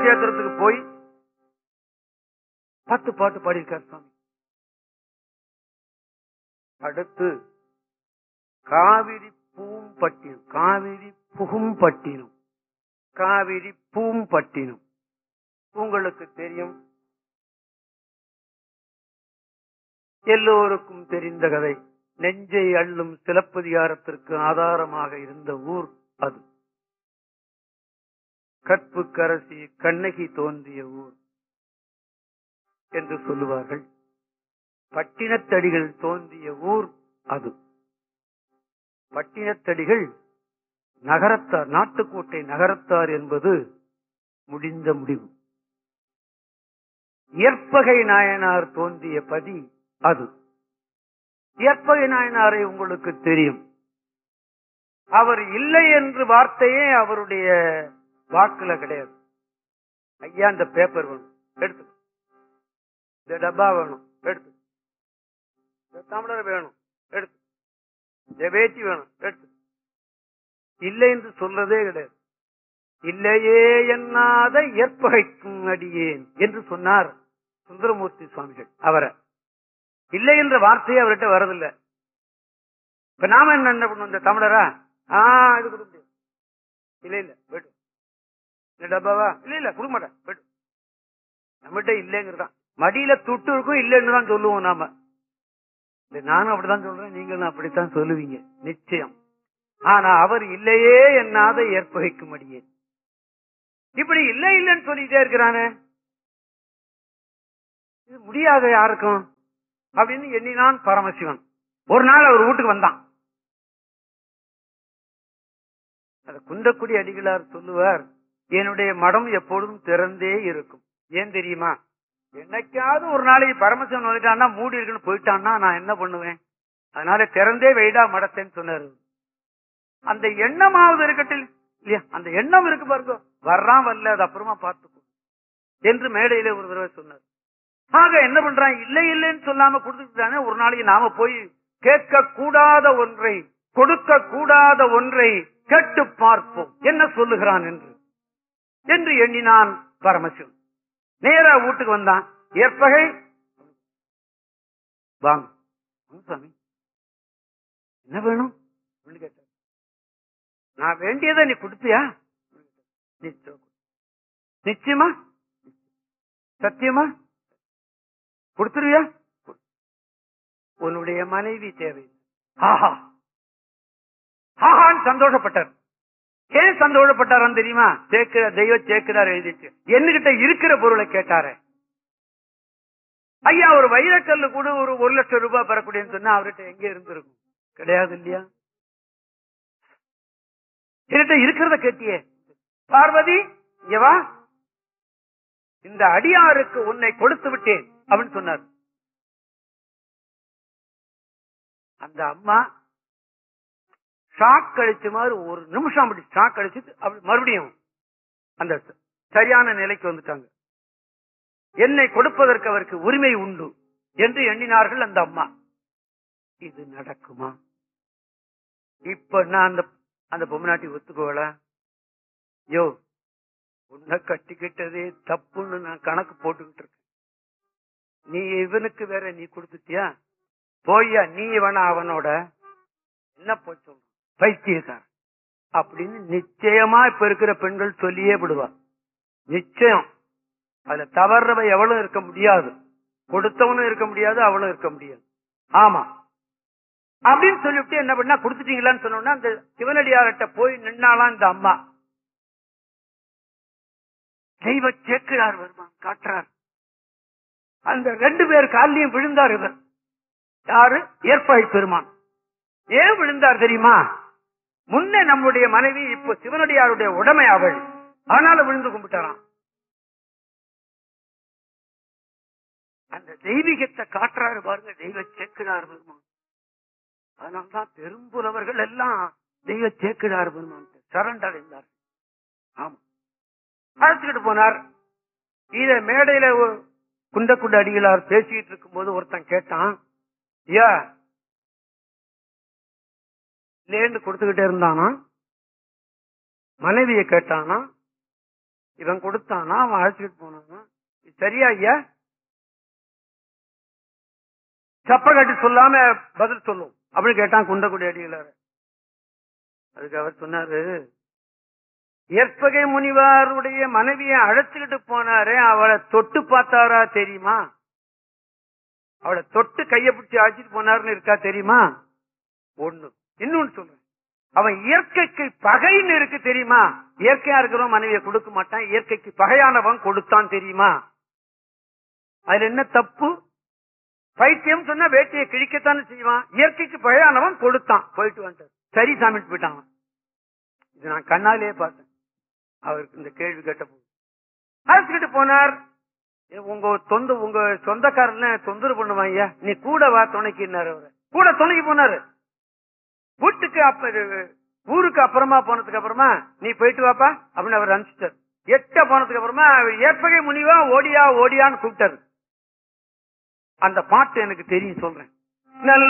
கஷேத்திரத்துக்கு போய் பத்து பாட்டு பாடியிருக்கார் சுவாமி அடுத்து காவிரி பூம்பட்டினம் காவிரி புகும்பட்டினம் காவிரி பூம்பட்டினம் உங்களுக்கு தெரியும் எல்லோருக்கும் தெரிந்த கதை நெஞ்சை அள்ளும் சிலப்பதிகாரத்திற்கு ஆதாரமாக இருந்த ஊர் அது கற்புக்கரசி கண்ணகி தோன்றிய ஊர் என்று சொல்லுவார்கள் பட்டினத்தடிகள் தோன்றிய ஊர் அது பட்டினத்தடிகள் நகரத்தார் நாட்டுக்கோட்டை நகரத்தார் என்பது முடிந்த முடிவு இயற்பகை நாயனார் தோன்றிய பதி அது இயற்பகை நாயனாரை உங்களுக்கு தெரியும் அவர் இல்லை என்று வார்த்தையே அவருடைய வாக்குல கிடையாது ஐயா இந்த பேப்பர் வேணும் எடுத்து இந்த டப்பா வேணும் எடுத்து இந்த தமிழர் வேணும் எடுத்து இந்த வேட்டி வேணும் எடுத்து இல்லை என்று சொல்றதே கிடையாது இல்லையே எண்ணாத இயற்பகைக்கும் அடியேன் என்று சொன்னார் சுந்தரமூர்த்தி சுவாமிகள் அவரை இல்லை என்ற வார்த்தையே அவர்கிட்ட வரதில்லை இப்ப நாம என்ன என்ன பண்ணுவோம் இந்த தமிழரா ஆ இது கொடுக்க முடியாது இல்ல இல்ல போயிட்டு இந்த டப்பாவா இல்ல இல்ல கொடுக்க மாட்டேன் போயிட்டு நம்மகிட்ட இல்லைங்கிறதான் மடியில துட்டு இருக்கும் இல்லைன்னு தான் சொல்லுவோம் நாம இல்ல நானும் அப்படித்தான் சொல்றேன் நீங்களும் அப்படித்தான் சொல்லுவீங்க நிச்சயம் ஆனா அவர் இல்லையே என்னாத ஏற்பகைக்கும் அடியே இப்படி இல்லை இல்லைன்னு சொல்லிட்டே இருக்கிறானே இது முடியாத யாருக்கும் அப்படின்னு எண்ணினான் பரமசிவன் ஒரு நாள் அவர் வீட்டுக்கு வந்தான் அது குந்தக்குடி அடிகளார் சொல்லுவார் என்னுடைய மடம் எப்பொழுதும் திறந்தே இருக்கும் ஏன் தெரியுமா என்னைக்காவது ஒரு நாளைக்கு பரமசிவன் வந்துட்டான்னா மூடி இருக்குன்னு போயிட்டான்னா நான் என்ன பண்ணுவேன் அதனால திறந்தே வைடா மடத்தேன்னு சொன்னாரு அந்த எண்ணமாவது இருக்கட்டும் இல்லையா அந்த எண்ணம் இருக்கு பாருங்க வர்றான் வரல அது அப்புறமா பார்த்துக்கும் என்று மேடையில ஒரு தடவை சொன்னார் ஆக என்ன பண்றான் இல்லை இல்லைன்னு சொல்லாம கொடுத்துட்டானே ஒரு நாளைக்கு நாம போய் கேட்க கூடாத ஒன்றை கொடுக்க கூடாத ஒன்றை கேட்டு பார்ப்போம் என்ன சொல்லுகிறான் என்று என்று எண்ணினான் பரமசிவன் நேரா வீட்டுக்கு வந்தான் ஏற்பகை வாங்க வாங்க சாமி என்ன வேணும் அப்படின்னு கேட்டார் நான் வேண்டியதை நீ கொடுப்பியா நிச்சயம். நிச்சயமா சத்தியமா கொடுத்துருவியா உன்னுடைய மனைவி தேவை ஆஹா ஆஹான்னு சந்தோஷப்பட்டார் ஏன் சந்தோஷப்பட்டாரான்னு தெரியுமா சேக்கிற தெய்வ சேக்கிரார் எழுதிச்சு என்கிட்ட இருக்கிற பொருளை கேட்டாரு ஐயா ஒரு வைரக்கல்லு கூட ஒரு ஒரு லட்சம் ரூபாய் பெறக்கூடியன்னு சொன்னா அவர்கிட்ட எங்க இருந்திருக்கும் கிடையாது இல்லையா என்கிட்ட இருக்கிறத கேட்டியே பார்வதி இங்க வா இந்த அடியாருக்கு உன்னை கொடுத்து விட்டேன் அப்படின்னு சொன்னார் அந்த அம்மா ஷாக் கழிச்ச மாதிரி ஒரு நிமிஷம் அப்படி ஷாக் கழிச்சிட்டு அப்படி மறுபடியும் அந்த சரியான நிலைக்கு வந்துட்டாங்க என்னை கொடுப்பதற்கு அவருக்கு உரிமை உண்டு என்று எண்ணினார்கள் அந்த அம்மா இது நடக்குமா இப்ப நான் அந்த அந்த பொம்மநாட்டி ஒத்துக்கோல யோ உன்னை கட்டிக்கிட்டதே தப்புன்னு நான் கணக்கு போட்டுக்கிட்டு இருக்கேன் நீ இவனுக்கு வேற நீ கொடுத்துட்டியா போய்யா நீ வேணா அவனோட என்ன போய் சொல்ற பைத்தியக்காரன் அப்படின்னு நிச்சயமா இப்ப இருக்கிற பெண்கள் சொல்லியே விடுவா நிச்சயம் அதுல தவறவ எவளும் இருக்க முடியாது கொடுத்தவனும் இருக்க முடியாது அவளும் இருக்க முடியாது ஆமா அப்படின்னு சொல்லிவிட்டு என்ன பண்ணா கொடுத்துட்டீங்களான்னு சொன்னோம்னா அந்த சிவனடியார்கிட்ட போய் நின்னாலாம் இந்த அம்மா தெய்வ சேக்கிழார் வருமான் காட்டுறார் அந்த ரெண்டு பேர் காலிலையும் விழுந்தார் இவர் யாரு ஏற்பாய் பெருமான் ஏன் விழுந்தார் தெரியுமா முன்னே நம்முடைய மனைவி இப்போ சிவனடியாருடைய உடைமை அவள் ஆனாலும் விழுந்து கும்பிட்டாராம் அந்த தெய்வீகத்தை காட்டுறாரு பாருங்க தெய்வ சேக்கிழார் பெருமான் அதனால்தான் பெரும்புலவர்கள் எல்லாம் தெய்வ சேக்கிழார் பெருமான் சரண்டர் இருந்தார் ஆமா அழைச்சுக்கிட்டு போனார் இத மேடையில ஒரு குண்ட குண்ட அடிகளார் பேசிட்டு இருக்கும் போது ஒருத்தன் கேட்டான் ஐயா லேண்டு கொடுத்துக்கிட்டே இருந்தானா மனைவியை கேட்டானா இவன் கொடுத்தானா அவன் அழைச்சிட்டு போனானா இது சரியா ஐயா சப்ப கட்டி சொல்லாம பதில் சொல்லும் அப்படின்னு கேட்டான் குண்டக்குடி அடிகளார் அதுக்கு அவர் சொன்னாரு ஏற்பகை முனிவாருடைய மனைவியை அழைச்சுக்கிட்டு போனாரே அவளை தொட்டு பார்த்தாரா தெரியுமா அவளை தொட்டு கைய பிடிச்சி அழைச்சிட்டு போனாருன்னு இருக்கா தெரியுமா ஒண்ணு இன்னொன்னு சொல்றேன் அவன் இயற்கைக்கு பகைன்னு இருக்கு தெரியுமா இயற்கையா இருக்கிறவன் மனைவியை கொடுக்க மாட்டான் இயற்கைக்கு பகையானவன் கொடுத்தான் தெரியுமா அதுல என்ன தப்பு பைத்தியம் சொன்னா வேட்டியை கிழிக்கத்தானே செய்வான் இயற்கைக்கு பகையானவன் கொடுத்தான் போயிட்டு வந்துட்டான் சரி சாமிட்டு போயிட்டான் அவன். இது நான் கண்ணாலேயே பார்த்தேன் அவருக்கு இந்த கேள்வி கேட்ட போது அழைச்சுக்கிட்டு போனார் ஏ, உங்க தொந்த உங்க சொந்தக்காரன் தொந்தரவு பண்ணுவாங்க நீ கூட வா துணைக்குன்னாரு அவரு கூட துணைக்கு போனாரு வீட்டுக்கு அப்ப இது, ஊருக்கு அப்புறமா போனதுக்கு அப்புறமா நீ போயிட்டு வாப்பா அப்படின்னு அவர் அனுப்பிச்சிட்டார் எட்ட போனதுக்கு அப்புறமா அவர் ஏற்பகை முனிவா ஓடியா ஓடியான்னு கூப்பிட்டாரு அந்த பாட்டு எனக்கு தெரியும் சொல்றேன் நல்ல